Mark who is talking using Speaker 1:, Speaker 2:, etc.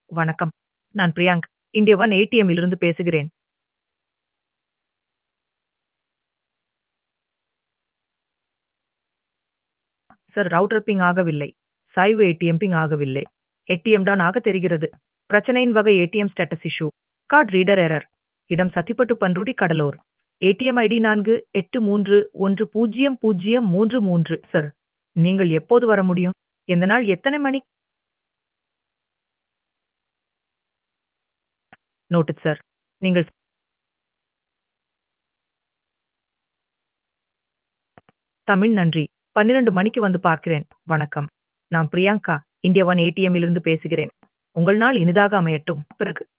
Speaker 1: வணக்கம். நான் Priyank. India one ATM இலிருந்து பேசுகிறேன். சார் ரவுட்டர் பிங் ஆகவில்லை. சாய்வு ஏடிஎம் பிங் ஆகவில்லை. ஏடிஎம் தான் ஆக தெரிகிறது. பிரச்சனையின் வகை ATM status issue. Card reader error. இடம் சத்திப்பட்டு பன்ருட்டி கடலூர். ஏடிஎம் ஐடி நான்கு எட்டு மூன்று ஒன்று பூஜ்ஜியம் பூஜ்ஜியம் மூன்று மூன்று சார். நீங்கள் எப்போது வர முடியும்? எந்த நாள் எத்தனை மணி? Noted sir. நீங்கள் தமிழ் நன்றி. 12 மணிக்கு வந்து பார்க்கிறேன். வணக்கம். நான் பிரியங்கா. இந்தியா ஒன் ஏடிஎம் இலிருந்து பேசுகிறேன். உங்கள் நாள் இனிதாக அமையட்டும். பிறகு